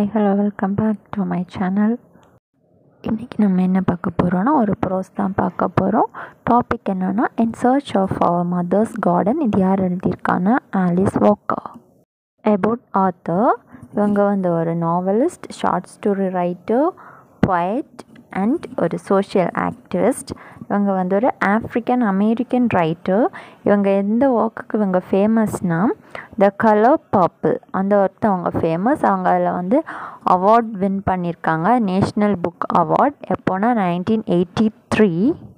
hello welcome back to my channel இன்றைக்கி நம்ம என்ன பார்க்க போகிறோன்னா ஒரு ப்ரோஸ் தான் பார்க்க போகிறோம் டாபிக் என்னென்னா in search of our mothers garden இது யார் எழுதியிருக்காங்க ஆலிஸ் வாக்கர் அபவுட் ஆத்தர் இவங்க வந்து ஒரு novelist short story writer poet and ஒரு சோஷியல் ஆக்டிவிஸ்ட் இவங்க வந்து ஒரு ஆஃப்ரிக்கன் அமெரிக்கன் ரைட்டர் இவங்க எந்த ஒர்க்குக்கு இவங்க ஃபேமஸ்னால் த கலர் பர்பிள் அந்த ஒர்க் அவங்க ஃபேமஸ் அவங்க அதில் வந்து அவார்ட் வின் பண்ணியிருக்காங்க நேஷ்னல் புக் அவார்ட் எப்போனா நைன்டீன் எயிட்டி த்ரீ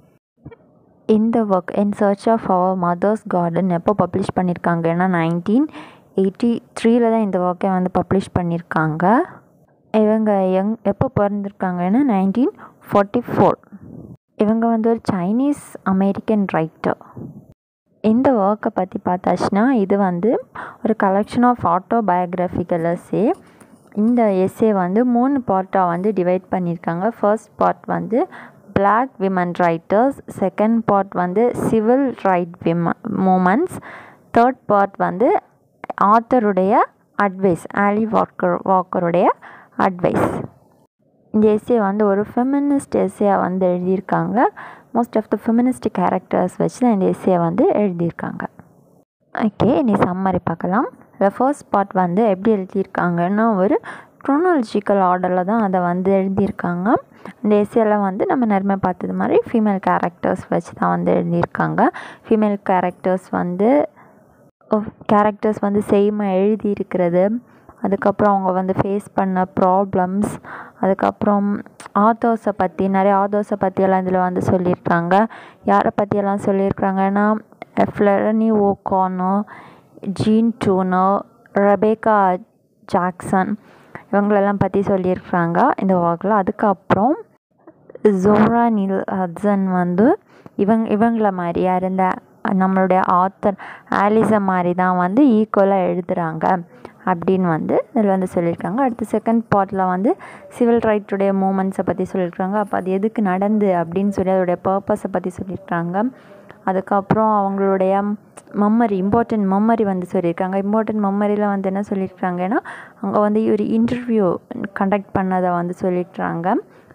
இந்த work in search of our mothers garden எப்போ பப்ளிஷ் பண்ணியிருக்காங்கன்னா நைன்டீன் எயிட்டி த்ரீல தான் இந்த ஒர்க்கை வந்து பப்ளிஷ் பண்ணியிருக்காங்க இவங்க எங் எப்போ பிறந்திருக்காங்கன்னா நைன்டீன் ஃபார்ட்டி ஃபோர் இவங்க வந்து ஒரு சைனீஸ் அமெரிக்கன் ரைட்டர் இந்த ஒர்க்கை பற்றி பார்த்தாச்சுன்னா இது வந்து ஒரு கலெக்ஷன் ஆஃப் ஆட்டோபயோகிராஃபிக்கல் எஸ்ஸே இந்த எஸ்ஸே வந்து மூணு பார்ட்டாக வந்து டிவைட் பண்ணியிருக்காங்க ஃபர்ஸ்ட் பார்ட் வந்து black women writers second part வந்து சிவில் ரைட் விம மூமெண்ட்ஸ் தேர்ட் பார்ட் வந்து ஆத்தருடைய அட்வைஸ் ஆலி வாக்கர் வாக்கருடைய அட்வைஸ் இந்த எஸ்ஸே வந்து ஒரு ஃபெமினிஸ்ட் எஸ்ஸேயாக வந்து எழுதியிருக்காங்க most of the feminist characters வச்சு தான் இந்த எஸ்ஸே வந்து எழுதியிருக்காங்க ஓகே இனி சம்மரி பார்க்கலாம் இந்த ஃபர்ஸ்ட் பார்ட் வந்து எப்படி எழுதியிருக்காங்கன்னா ஒரு க்ரோனாலஜிக்கல் ஆர்டரில் தான் அதை வந்து எழுதியிருக்காங்க இந்த எஸ்ஸேலாம் வந்து நம்ம நேரமே பார்த்தது மாதிரி ஃபீமேல் கேரக்டர்ஸ் வச்சு தான் வந்து எழுதியிருக்காங்க ஃபீமேல் கேரக்டர்ஸ் வந்து கேரக்டர்ஸ் வந்து சேமாக எழுதி இருக்கிறது அதுக்கப்புறம் அவங்க வந்து ஃபேஸ் பண்ண ப்ராப்ளம்ஸ் அதுக்கப்புறம் ஆத்தர்ஸை பற்றி நிறைய ஆத்தர்ஸை பற்றியெல்லாம் இதில் வந்து சொல்லியிருக்காங்க யாரை பற்றியெல்லாம் சொல்லியிருக்காங்கன்னா Flannery O'Connor Jean Toomer Rebecca Jackson இவங்களெல்லாம் பற்றி சொல்லியிருக்காங்க இந்த ஒர்க்கில் அதுக்கப்புறம் ஜோரா நில் ஹட்சன் வந்து இவங்க இவங்கள மாதிரி யார் இந்த நம்மளுடைய ஆத்தர் ஆலிஸை மாதிரி தான் வந்து ஈக்குவலாக எழுதுகிறாங்க அப்படின்னு வந்து இதில் வந்து சொல்லியிருக்காங்க அடுத்து செகண்ட் பார்ட்டில் வந்து சிவில் ரைட்டுடைய மூமெண்ட்ஸை பற்றி சொல்லியிருக்காங்க அப்போ அது எதுக்கு நடந்து அப்படின்னு சொல்லி அதோடைய பர்பஸை பற்றி சொல்லியிருக்காங்க அதுக்கப்புறம் அவங்களுடைய மெமரி இம்பார்ட்டன்ட் மெமரி வந்து சொல்லியிருக்காங்க இம்பார்ட்டன்ட் மெமரியில் வந்து என்ன சொல்லியிருக்காங்கன்னா அங்கே வந்து ஒரு இன்டர்வியூ கண்டக்ட் பண்ணதை வந்து சொல்லியிருக்காங்க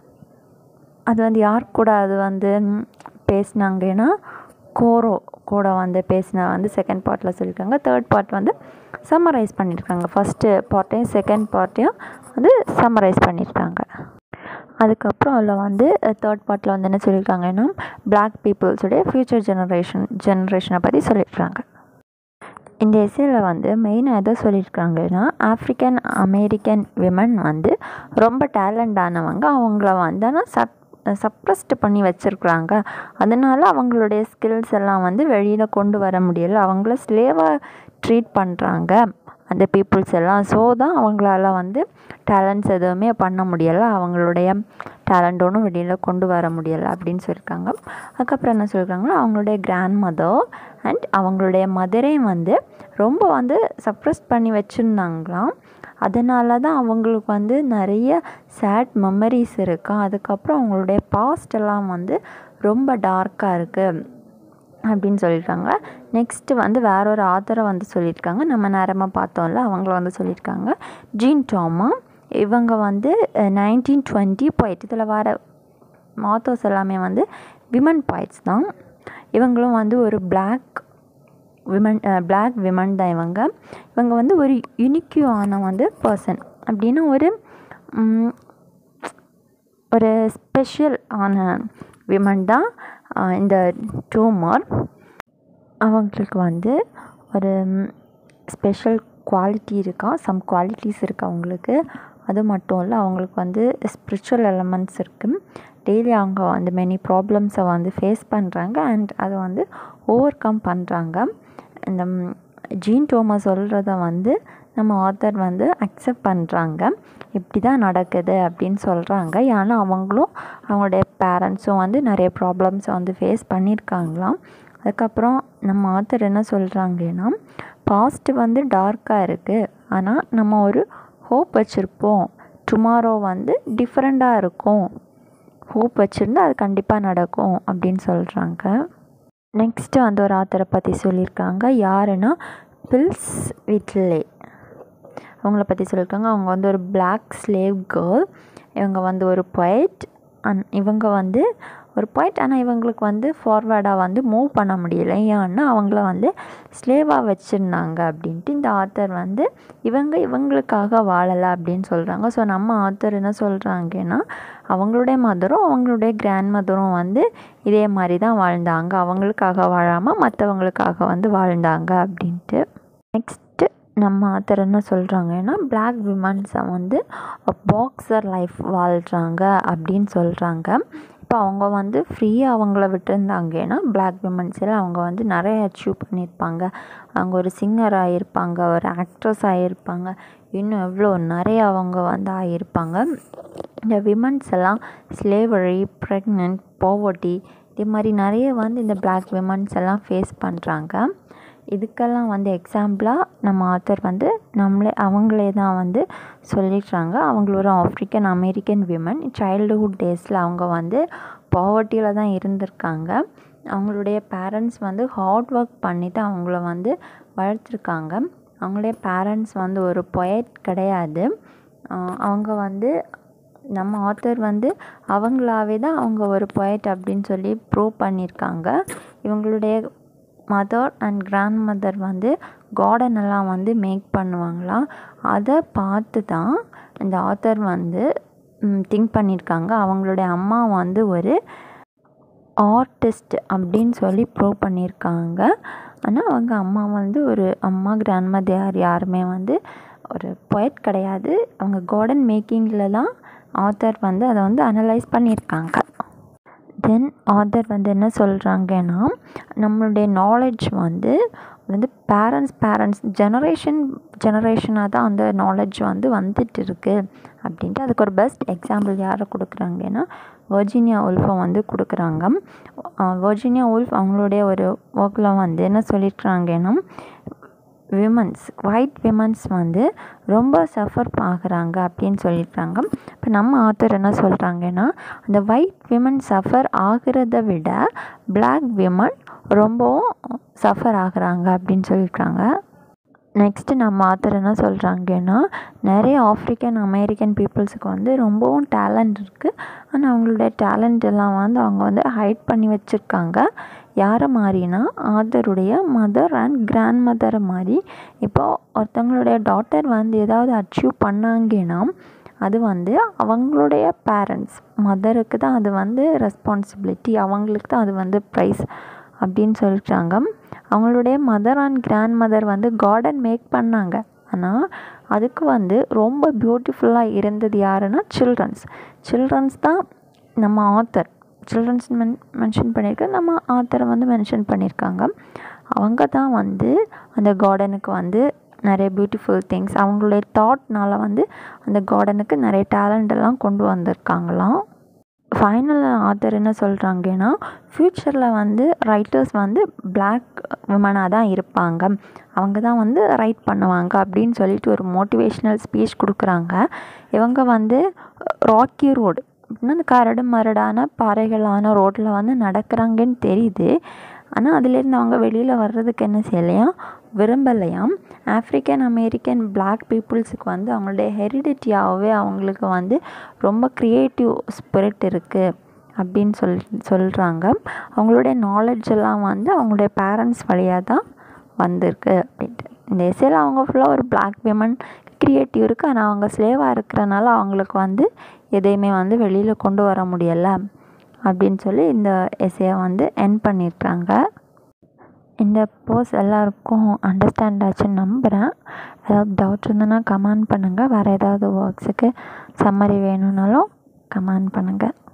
அது வந்து யார் கூட அது வந்து பேசினாங்கன்னா கோரோ கூட வந்து பேசின வந்து செகண்ட் பார்ட்டில் சொல்லியிருக்காங்க தேர்ட் பார்ட் வந்து சம்மரைஸ் பண்ணியிருக்காங்க ஃபஸ்ட்டு பார்ட்டையும் செகண்ட் பார்ட்டையும் வந்து சம்மரைஸ் பண்ணியிருக்காங்க அதுக்கப்புறம் அதில் வந்து தேர்ட் பார்ட்டில் வந்து என்ன சொல்லியிருக்காங்கன்னா பிளாக் பீப்புள்ஸுடைய ஃப்யூச்சர் ஜெனரேஷன் ஜெனரேஷனை பற்றி சொல்லியிருக்காங்க இந்த எஸ்ஸில் வந்து மெயினாக எதை சொல்லியிருக்காங்கன்னா ஆஃப்ரிக்கன் அமெரிக்கன் விமன் வந்து ரொம்ப டேலண்டானவங்க அவங்கள வந்து ஆனால் சப் சப்ரஸ்ட் பண்ணி வச்சுருக்குறாங்க அதனால் அவங்களுடைய ஸ்கில்ஸ் எல்லாம் வந்து வெளியில் கொண்டு வர முடியலை அவங்கள ஸ்லேவாக ட்ரீட் பண்ணுறாங்க அந்த பீப்புள்ஸ் எல்லாம் ஸோ தான் அவங்களால வந்து டேலண்ட்ஸ் எதுவுமே பண்ண முடியலை அவங்களுடைய டேலண்ட் ஒன்றும் வெளியில் கொண்டு வர முடியலை அப்படின்னு சொல்லியிருக்காங்க அதுக்கப்புறம் என்ன சொல்லியிருக்காங்கன்னா அவங்களுடைய கிராண்ட் மதர் அண்ட் அவங்களுடைய மதரையும் வந்து ரொம்ப வந்து சப்ரஸ் பண்ணி வச்சுருந்தாங்களாம் அதனால தான் அவங்களுக்கு வந்து நிறைய சேட் மெமரிஸ் இருக்கா அதுக்கப்புறம் அவங்களுடைய பாஸ்ட் எல்லாம் வந்து ரொம்ப டார்க்காக இருக்குது அப்படின்னு சொல்லியிருக்காங்க நெக்ஸ்ட்டு வந்து வேற ஒரு ஆத்தரை வந்து சொல்லியிருக்காங்க நம்ம நேரமாக பார்த்தோம்ல அவங்கள வந்து சொல்லியிருக்காங்க ஜீன் டாமா இவங்க வந்து நைன்டீன் டுவெண்ட்டி பாயிண்ட் இதில் வர ஆத்தர்ஸ் எல்லாமே வந்து விமன் பாயிட்ஸ் தான் இவங்களும் வந்து ஒரு பிளாக் விமன் பிளாக் விமன் தான் இவங்க இவங்க வந்து ஒரு யுனிக்யூவான வந்து பர்சன் அப்படின்னா ஒரு ஒரு ஸ்பெஷல் ஆன விமன் தான் இந்த டூமர் அவங்களுக்கு வந்து ஒரு ஸ்பெஷல் குவாலிட்டி இருக்கா சம் குவாலிட்டிஸ் இருக்குது அவங்களுக்கு அது மட்டும் இல்லை அவங்களுக்கு வந்து ஸ்பிரிச்சுவல் எலமெண்ட்ஸ் இருக்குது டெய்லி அவங்க வந்து மெனி ப்ராப்ளம்ஸை வந்து ஃபேஸ் பண்ணுறாங்க அண்ட் அதை வந்து ஓவர் கம் பண்ணுறாங்க இந்த ஜீன் டோமா சொல்கிறத வந்து நம்ம ஆத்தர் வந்து அக்செப்ட் பண்ணுறாங்க இப்படி தான் நடக்குது அப்படின்னு சொல்கிறாங்க ஏன்னா அவங்களும் அவங்களுடைய பேரண்ட்ஸும் வந்து நிறைய ப்ராப்ளம்ஸை வந்து ஃபேஸ் பண்ணியிருக்காங்களாம் அதுக்கப்புறம் நம்ம ஆத்தர் என்ன சொல்கிறாங்கன்னா பாஸ்ட் வந்து டார்க்காக இருக்குது ஆனால் நம்ம ஒரு ஹோப் வச்சுருப்போம் டுமாரோ வந்து டிஃப்ரெண்ட்டாக இருக்கும் ஹோப் வச்சுருந்தா அது கண்டிப்பாக நடக்கும் அப்படின்னு சொல்கிறாங்க நெக்ஸ்ட்டு வந்து ஒரு ஆத்தரை பற்றி சொல்லியிருக்காங்க யாருன்னா பில்ஸ் விட்லே அவங்கள பற்றி சொல்லியிருக்காங்க அவங்க வந்து ஒரு பிளாக் ஸ்லேவ் கேர்ள் இவங்க வந்து ஒரு பொயட் அண்ட் இவங்க வந்து ஒரு பாயிண்ட் ஆனால் இவங்களுக்கு வந்து ஃபார்வேர்டாக வந்து மூவ் பண்ண முடியல ஏன்னா அவங்கள வந்து ஸ்லேவாக வச்சுருந்தாங்க அப்படின்ட்டு இந்த ஆத்தர் வந்து இவங்க இவங்களுக்காக வாழலை அப்படின்னு சொல்கிறாங்க ஸோ நம்ம ஆத்தர் என்ன சொல்கிறாங்கன்னா அவங்களுடைய மதரும் அவங்களுடைய கிராண்ட் மதரும் வந்து இதே மாதிரி தான் வாழ்ந்தாங்க அவங்களுக்காக வாழாமல் மற்றவங்களுக்காக வந்து வாழ்ந்தாங்க அப்படின்ட்டு நெக்ஸ்ட்டு நம்ம ஆத்தர் என்ன சொல்கிறாங்கன்னா பிளாக் விமன்ஸை வந்து பாக்ஸர் லைஃப் வாழ்கிறாங்க அப்படின்னு சொல்கிறாங்க இப்போ அவங்க வந்து ஃப்ரீயாக அவங்கள விட்டுருந்தாங்கன்னா பிளாக் விமன்ஸ் எல்லாம் அவங்க வந்து நிறைய அச்சீவ் பண்ணியிருப்பாங்க அவங்க ஒரு சிங்கர் ஆகியிருப்பாங்க ஒரு ஆக்ட்ரஸ் ஆகியிருப்பாங்க இன்னும் எவ்வளோ நிறைய அவங்க வந்து ஆகியிருப்பாங்க இந்த விமன்ஸ் எல்லாம் ஸ்லேவரி ப்ரெக்னென்ட் போவர்ட்டி இதே மாதிரி நிறைய வந்து இந்த பிளாக் விமன்ஸ் எல்லாம் ஃபேஸ் பண்ணுறாங்க இதுக்கெல்லாம் வந்து எக்ஸாம்பிளாக நம்ம ஆத்தர் வந்து நம்மளே அவங்களே தான் வந்து சொல்லிடுறாங்க அவங்கள ஒரு ஆஃப்ரிக்கன் அமெரிக்கன் விமன் சைல்டுஹுட் டேஸில் அவங்க வந்து பாவர்ட்டியில் தான் இருந்திருக்காங்க அவங்களுடைய பேரண்ட்ஸ் வந்து ஹார்ட் ஒர்க் பண்ணி தான் அவங்கள வந்து வளர்த்துருக்காங்க அவங்களுடைய பேரண்ட்ஸ் வந்து ஒரு பொயட் கிடையாது அவங்க வந்து நம்ம ஆத்தர் வந்து அவங்களாவே தான் அவங்க ஒரு பொயட் அப்படின்னு சொல்லி ப்ரூவ் பண்ணியிருக்காங்க இவங்களுடைய மதர் அண்ட் கிராண்ட் மதர் வந்து கார்டன் எல்லாம் வந்து மேக் பண்ணுவாங்களாம் அதை பார்த்து தான் இந்த ஆத்தர் வந்து திங்க் பண்ணியிருக்காங்க அவங்களுடைய அம்மா வந்து ஒரு ஆர்டிஸ்ட் அப்படின்னு சொல்லி ப்ரூவ் பண்ணியிருக்காங்க ஆனால் அவங்க அம்மா வந்து ஒரு அம்மா கிராண்ட் மதர் யாருமே வந்து ஒரு பொயட் கிடையாது அவங்க கார்டன் மேக்கிங்கில் தான் ஆத்தர் வந்து அதை வந்து அனலைஸ் பண்ணியிருக்காங்க தென் ஆத்தர் வந்து என்ன சொல்கிறாங்கன்னா நம்மளுடைய நாலேஜ் வந்து வந்து பேரண்ட்ஸ் பேரண்ட்ஸ் ஜெனரேஷன் ஜெனரேஷனாக தான் அந்த நாலேஜ் வந்து வந்துட்டு இருக்குது அப்படின்ட்டு அதுக்கு ஒரு பெஸ்ட் எக்ஸாம்பிள் யாரை கொடுக்குறாங்கன்னா வர்ஜீனியா உல்ஃபை வந்து கொடுக்குறாங்க வர்ஜீனியா உல்ஃப் அவங்களுடைய ஒரு ஒர்க்கில் வந்து என்ன சொல்லியிருக்காங்கன்னா விமன்ஸ் ஒயிட் விமன்ஸ் வந்து ரொம்ப சஃபர் ஆகுறாங்க அப்படின்னு சொல்லியிருக்காங்க இப்போ நம்ம ஆத்தர் என்ன சொல்கிறாங்கன்னா அந்த ஒயிட் விமன் சஃபர் ஆகிறத விட பிளாக் விமன் ரொம்பவும் சஃபர் ஆகுறாங்க அப்படின்னு சொல்லியிருக்காங்க நெக்ஸ்ட்டு நம்ம ஆத்தர் என்ன சொல்கிறாங்கன்னா நிறைய ஆஃப்ரிக்கன் அமெரிக்கன் பீப்புள்ஸுக்கு வந்து ரொம்பவும் டேலண்ட் இருக்குது ஆனால் அவங்களுடைய டேலண்ட் எல்லாம் வந்து அவங்க வந்து ஹைட் பண்ணி வச்சுருக்காங்க யாரை மாதிரினா ஆத்தருடைய மதர் அண்ட் கிராண்ட் மதரை மாதிரி இப்போது ஒருத்தவங்களுடைய டாட்டர் வந்து ஏதாவது அச்சீவ் பண்ணாங்கன்னா அது வந்து அவங்களுடைய பேரண்ட்ஸ் மதருக்கு தான் அது வந்து ரெஸ்பான்சிபிலிட்டி அவங்களுக்கு தான் அது வந்து ப்ரைஸ் அப்படின்னு சொல்லிட்டாங்க அவங்களுடைய மதர் அண்ட் கிராண்ட் மதர் வந்து கார்டன் மேக் பண்ணாங்க ஆனால் அதுக்கு வந்து ரொம்ப பியூட்டிஃபுல்லாக இருந்தது யாருன்னா சில்ட்ரன்ஸ் சில்ட்ரன்ஸ் தான் நம்ம ஆத்தர் சில்ட்ரன்ஸ் மென் மென்ஷன் பண்ணியிருக்க நம்ம ஆத்தரை வந்து மென்ஷன் பண்ணியிருக்காங்க அவங்க தான் வந்து அந்த கார்டனுக்கு வந்து நிறைய பியூட்டிஃபுல் திங்ஸ் அவங்களுடைய தாட்னால் வந்து அந்த கார்டனுக்கு நிறைய டேலண்ட் எல்லாம் கொண்டு வந்திருக்காங்களாம் ஃபைனல் ஆத்தர் என்ன சொல்கிறாங்கன்னா ஃப்யூச்சரில் வந்து ரைட்டர்ஸ் வந்து பிளாக் விமனாக தான் இருப்பாங்க அவங்க தான் வந்து ரைட் பண்ணுவாங்க அப்படின்னு சொல்லிட்டு ஒரு மோட்டிவேஷ்னல் ஸ்பீச் கொடுக்குறாங்க இவங்க வந்து ராக்கி ரோடு அப்படின்னா அந்த கரடு மரடான பாறைகளான ரோட்டில் வந்து நடக்கிறாங்கன்னு தெரியுது ஆனால் அதுலேருந்து அவங்க வெளியில் வர்றதுக்கு என்ன செய்யலையாம் விரும்பலையாம் ஆஃப்ரிக்கன் அமெரிக்கன் பிளாக் பீப்புள்ஸுக்கு வந்து அவங்களுடைய ஹெரிடிட்டியாகவே அவங்களுக்கு வந்து ரொம்ப க்ரியேட்டிவ் ஸ்பிரிட் இருக்குது அப்படின்னு சொல் சொல்கிறாங்க அவங்களுடைய நாலேஜ் எல்லாம் வந்து அவங்களுடைய பேரண்ட்ஸ் வழியாக தான் வந்திருக்கு அப்படின்ட்டு இந்த எஸ்ஸேல அவங்க ஃபுல்லாக ஒரு பிளாக் விமன் க்ரியேட்டிவ் இருக்குது ஆனால் அவங்க ஸ்லேவாக இருக்கிறனால அவங்களுக்கு வந்து எதையுமே வந்து வெளியில் கொண்டு வர முடியலை அப்படின்னு சொல்லி இந்த எஸ்ஸையை வந்து என் பண்ணியிருக்காங்க இந்த போஸ் எல்லாருக்கும் அண்டர்ஸ்டாண்ட் ஆச்சுன்னு நம்புகிறேன் ஏதாவது டவுட் இருந்ததுன்னா கமெண்ட் பண்ணுங்கள் வேறு ஏதாவது ஒர்க்ஸுக்கு சம்மரி வேணும்னாலும் கமெண்ட் பண்ணுங்கள்